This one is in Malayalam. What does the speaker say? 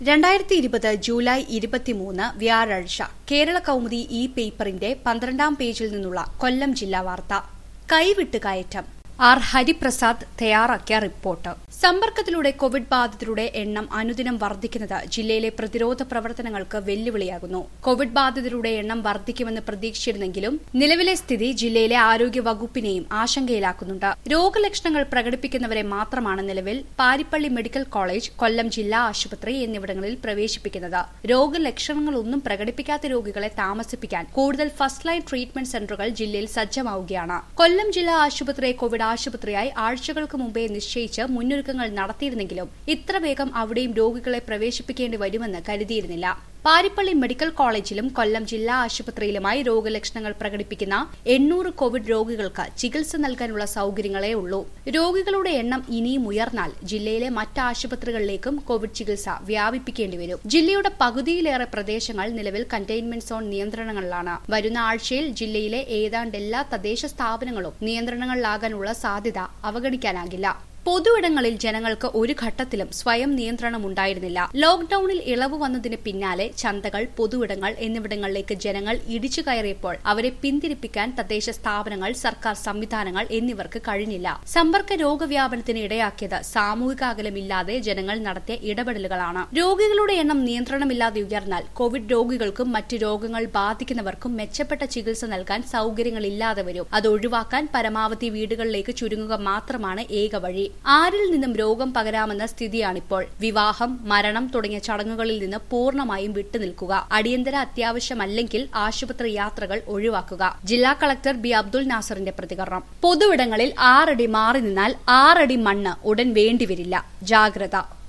രണ്ടായിരത്തി ഇരുപത് ജൂലൈ ഇരുപത്തിമൂന്ന് വ്യാഴാഴ്ച കേരള കൗമുദി ഈ പേപ്പറിന്റെ പന്ത്രണ്ടാം പേജിൽ നിന്നുള്ള കൊല്ലം ജില്ലാ വാർത്ത കൈവിട്ട് കയറ്റം ആർ ഹരിപ്രസാദ് തയ്യാറാക്കിയ റിപ്പോർട്ട് സമ്പർക്കത്തിലൂടെ കോവിഡ് ബാധിതരുടെ എണ്ണം അനുദിനം വർദ്ധിക്കുന്നത് ജില്ലയിലെ പ്രതിരോധ പ്രവർത്തനങ്ങൾക്ക് വെല്ലുവിളിയാകുന്നു കോവിഡ് ബാധിതരുടെ എണ്ണം വർദ്ധിക്കുമെന്ന് പ്രതീക്ഷിച്ചിരുന്നെങ്കിലും നിലവിലെ സ്ഥിതി ജില്ലയിലെ ആരോഗ്യ വകുപ്പിനെയും ആശങ്കയിലാക്കുന്നുണ്ട് രോഗലക്ഷണങ്ങൾ പ്രകടിപ്പിക്കുന്നവരെ മാത്രമാണ് നിലവിൽ പാരിപ്പള്ളി മെഡിക്കൽ കോളേജ് കൊല്ലം ജില്ലാ ആശുപത്രി എന്നിവിടങ്ങളിൽ പ്രവേശിപ്പിക്കുന്നത് രോഗലക്ഷണങ്ങളൊന്നും പ്രകടിപ്പിക്കാത്ത രോഗികളെ താമസിപ്പിക്കാൻ കൂടുതൽ ഫസ്റ്റ് ലൈൻ ട്രീറ്റ്മെന്റ് സെന്ററുകൾ ജില്ലയിൽ സജ്ജമാവുകയാണ് കൊല്ലം ജില്ലാ ആശുപത്രിയെ കോവിഡ് ആശുപത്രിയായി ആഴ്ചകൾക്ക് മുമ്പേ നിശ്ചയിച്ച് മുന്നൊരുക്കങ്ങൾ നടത്തിയിരുന്നെങ്കിലും ഇത്ര വേഗം അവിടെയും രോഗികളെ പ്രവേശിപ്പിക്കേണ്ടി വരുമെന്ന് കരുതിയിരുന്നില്ല പാരിപ്പള്ളി മെഡിക്കൽ കോളേജിലും കൊല്ലം ജില്ലാ ആശുപത്രിയിലുമായി രോഗലക്ഷണങ്ങൾ പ്രകടിപ്പിക്കുന്ന എണ്ണൂറ് കോവിഡ് രോഗികൾക്ക് ചികിത്സ നൽകാനുള്ള സൌകര്യങ്ങളേ ഉള്ളൂ രോഗികളുടെ എണ്ണം ഇനിയും ഉയർന്നാൽ ജില്ലയിലെ മറ്റ് ആശുപത്രികളിലേക്കും കോവിഡ് ചികിത്സ വ്യാപിപ്പിക്കേണ്ടി വരും ജില്ലയുടെ പകുതിയിലേറെ പ്രദേശങ്ങൾ നിലവിൽ കണ്ടെയ്ൻമെന്റ് സോൺ നിയന്ത്രണങ്ങളിലാണ് വരുന്ന ആഴ്ചയിൽ ജില്ലയിലെ ഏതാണ്ട് എല്ലാ തദ്ദേശ സ്ഥാപനങ്ങളും നിയന്ത്രണങ്ങളിലാകാനുള്ള സാധ്യത അവഗണിക്കാനാകില്ല പൊതുയിടങ്ങളിൽ ജനങ്ങൾക്ക് ഒരു ഘട്ടത്തിലും സ്വയം നിയന്ത്രണം ഉണ്ടായിരുന്നില്ല ലോക്ഡൌണിൽ ഇളവ് വന്നതിന് പിന്നാലെ ചന്തകൾ പൊതുയിടങ്ങൾ എന്നിവിടങ്ങളിലേക്ക് ജനങ്ങൾ ഇടിച്ചു കയറിയപ്പോൾ അവരെ പിന്തിരിപ്പിക്കാൻ തദ്ദേശ സ്ഥാപനങ്ങൾ സർക്കാർ സംവിധാനങ്ങൾ എന്നിവർക്ക് കഴിഞ്ഞില്ല സമ്പർക്ക രോഗവ്യാപനത്തിന് ഇടയാക്കിയത് സാമൂഹിക അകലമില്ലാതെ ജനങ്ങൾ നടത്തിയ ഇടപെടലുകളാണ് രോഗികളുടെ എണ്ണം നിയന്ത്രണമില്ലാതെ ഉയർന്നാൽ കോവിഡ് രോഗികൾക്കും മറ്റു രോഗങ്ങൾ ബാധിക്കുന്നവർക്കും മെച്ചപ്പെട്ട ചികിത്സ നൽകാൻ സൌകര്യങ്ങളില്ലാതെ വരും അത് ഒഴിവാക്കാൻ പരമാവധി വീടുകളിലേക്ക് ചുരുങ്ങുക മാത്രമാണ് ഏക വഴി ആരിൽ നിന്നും രോഗം പകരാമെന്ന സ്ഥിതിയാണിപ്പോൾ വിവാഹം മരണം തുടങ്ങിയ ചടങ്ങുകളിൽ നിന്ന് പൂർണ്ണമായും വിട്ടുനിൽക്കുക അടിയന്തര അത്യാവശ്യമല്ലെങ്കിൽ ആശുപത്രി യാത്രകൾ ഒഴിവാക്കുക ജില്ലാ കളക്ടർ ബി അബ്ദുൽ നാസറിന്റെ പ്രതികരണം പൊതുവിടങ്ങളിൽ ആറടി മാറി നിന്നാൽ ആറടി മണ്ണ് ഉടൻ വേണ്ടിവരില്ല ജാഗ്രത